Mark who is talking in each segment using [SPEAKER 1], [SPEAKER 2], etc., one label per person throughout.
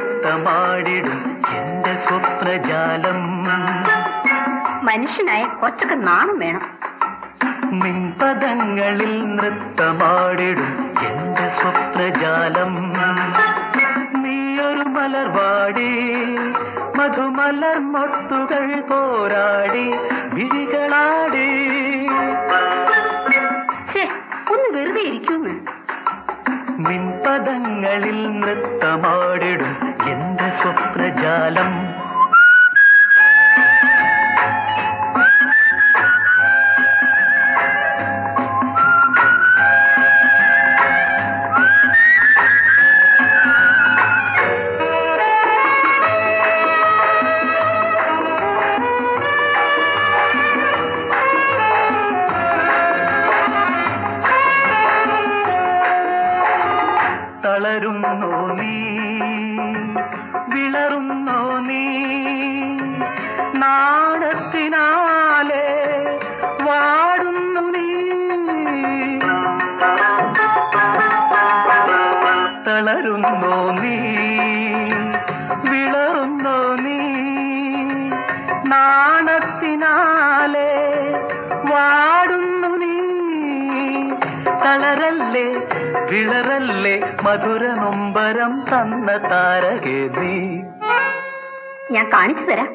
[SPEAKER 1] നൃത്തമാടിടും എന്റെ സ്വപ്നജാലം
[SPEAKER 2] മനുഷ്യനായ കൊച്ചൊക്കെ നാണം വേണം
[SPEAKER 1] നിൻപദങ്ങളിൽ നൃത്തമാടിടും എന്റെ സ്വപ്നജാലം നീയൊരു മലർവാടി മധുമലർ മൊട്ടുകൾ പോരാടി വിഴികളാടി
[SPEAKER 2] ഛേ ഒന്ന് വെറുതെ ഇരിക്കൂന്ന്
[SPEAKER 1] നിൻപദങ്ങളിൽ നൃത്തമാടിടും എന്റെ സ്വപ്നജാലം തളരുന്നോ നീ വിളറുന്നോ നീ നാണത്തിനാലെ വാടുന്നു നീ തളരുന്നോ നീ വിളറുന്നോ നീ നാണത്തിനാലെ വാടുന്നു നീ തളരല്ലേ വിളറല്ലേ മധുര നൊമ്പരം തന്ന താരകേ നീ
[SPEAKER 2] ഞാൻ കാണിച്ചു തരാം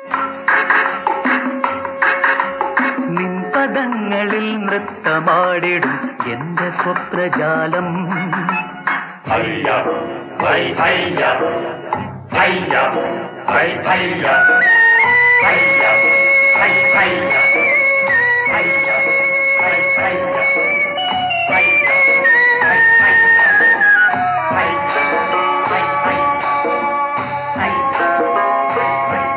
[SPEAKER 1] നിൻപദങ്ങളിൽ നൃത്തമാടിടും എന്റെ സ്വപ്നജാലം
[SPEAKER 3] ഹയ്യ ഹൈ ഹയ്യ ഹയ്യ ഹൈ ഹയ്യ ഹയ്യ ഹൈ ഹയ്യ ഹയ്യ ഹൈ ഹയ്യ ഹയ്യ ഹൈ ഹയ്യ ഹയ്യ ഹൈ ഹയ്യ ഹയ്യ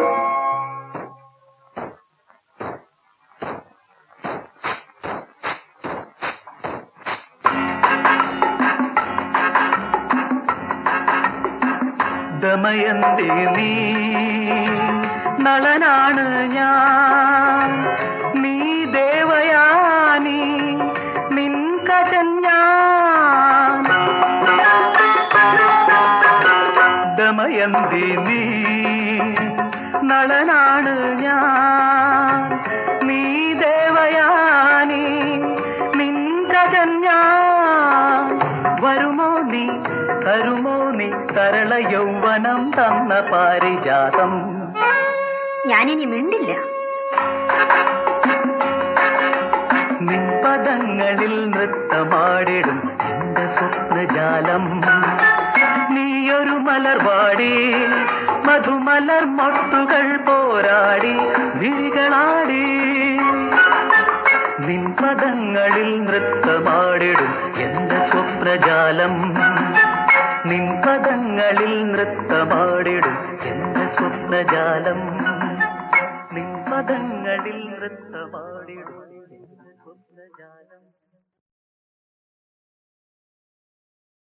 [SPEAKER 1] ദമയന്തി നീ നളനാണ് ഞാൻ നീ ദേവയാനി നിൻ കജൻ ഞാൻ ദമയന്തി നീ നളനാണ് ഞാൻ നീ ദേവയാനി നിൻ കജൻ ഞാൻ വരുമോ നീ തരുമോ നീ തരള യൗവനം തന്ന പാരിജാതം
[SPEAKER 2] ഞാനിനി മിണ്ടില്ല
[SPEAKER 1] നിൻപദങ്ങളിൽ നൃത്തമാടിടും എന്റെ സ്വപ്നജാലം നീയൊരു മലർവാടി മധുമലർ മൊട്ടുകൾ പോരാടി വിഴികളാടി നിൻപദങ്ങളിൽ നൃത്തമാടിടും എന്റെ സ്വപ്നജാലം നിൻപദങ്ങളിൽ നൃത്തമാടിടും എന്റെ സ്വപ്നജാലം നിൻപദങ്ങളിൽ നൃത്തമാടിടും